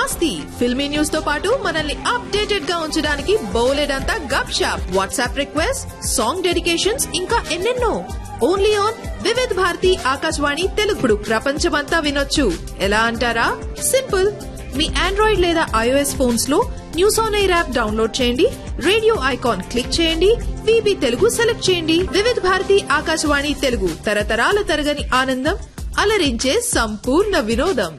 మస్తీ ఫిల్మీ న్యూస్ తో పాటు మనల్ని అప్డేటెడ్ గా ఉంచడానికి బోలెడంతా గప్ షాప్ వాట్సాప్ రిక్వెస్ట్ సాంగ్ డెడికేషన్స్ ఇంకా ఎన్నెన్నో ఓన్లీ ఆన్ వివిధ్ భారతి ఆకాశవాణి తెలుగుడు ప్రపంచమంతా వినొచ్చు ఎలా అంటారా సింపుల్ మీ ఆండ్రాయిడ్ లేదా ఐఓఎస్ ఫోన్స్ లో news on air app download చేయండి రేడియో ఐకాన్ క్లిక్ చేయండి విబి తెలుగు సెలెక్ట్ చేయండి వివిధ భారతి ఆకాశవాణి తెలుగు తరతరాల తరగని ఆనందం అలరించే సంపూర్ణ వినోదం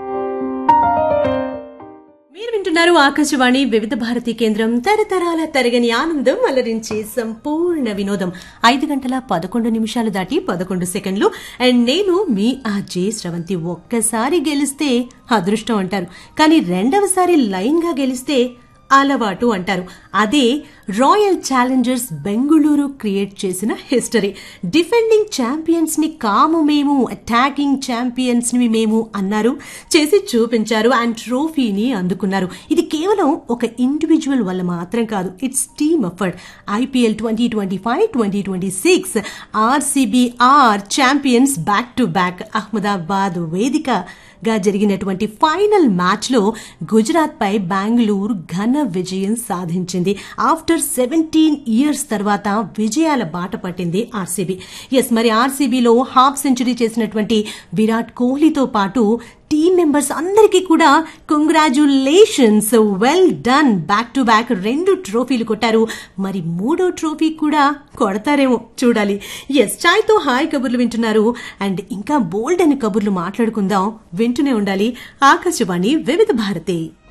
మీరు వింటున్నారు ఆకాశవాణి వివిధ భారతి కేంద్రం తరతరాల తరగని ఆనందం అలరించే సంపూర్ణ వినోదం ఐదు గంటల పదకొండు నిమిషాలు దాటి పదకొండు సెకండ్లు అండ్ నేను మీ ఆ జే స్రవంతి ఒక్కసారి గెలిస్తే అదృష్టం అంటారు కానీ రెండవసారి లైన్ గా గెలిస్తే అలవాటు అంటారు అదే రాయల్ ఛాలెంజర్స్ బెంగుళూరు క్రియేట్ చేసిన హిస్టరీ డిఫెండింగ్ ఛాంపియన్స్ ని కాము మేము అటాకింగ్ ఛాంపియన్స్ ని మేము అన్నారు చేసి చూపించారు అండ్ ట్రోఫీని అందుకున్నారు ఇది కేవలం ఒక ఇండివిజువల్ వల్ల మాత్రం కాదు it's team effort IPL twenty twenty five twenty twenty six RCB are champions back to back Ahmedabad వేదిక గా జరిగినటువంటి ఫైనల్ మ్యాచ్ లో గుజరాత్ పై బెంగళూరు ఘన విజయం సాధించింది ఆఫ్టర్ సెవెంటీన్ ఇయర్స్ తర్వాత విజయాల బాట పట్టింది ఆర్సీబీ ఎస్ మరి ఆర్సీబీలో హాఫ్ సెంచరీ చేసినటువంటి విరాట్ కోహ్లీతో పాటు టీం మెంబర్స్ అందరికీ కూడా congratulations well done back to back రెండు ట్రోఫీలు కొట్టారు మరి మూడో ట్రోఫీ కూడా కొడతారేమో చూడాలి ఎస్ ఛాయ్తో హాయ్ కబుర్లు వింటున్నారు అండ్ ఇంకా బోల్డ్ అని కబుర్లు మాట్లాడుకుందాం వింటూనే ఉండాలి ఆకాశవాణి వివిధ భారతి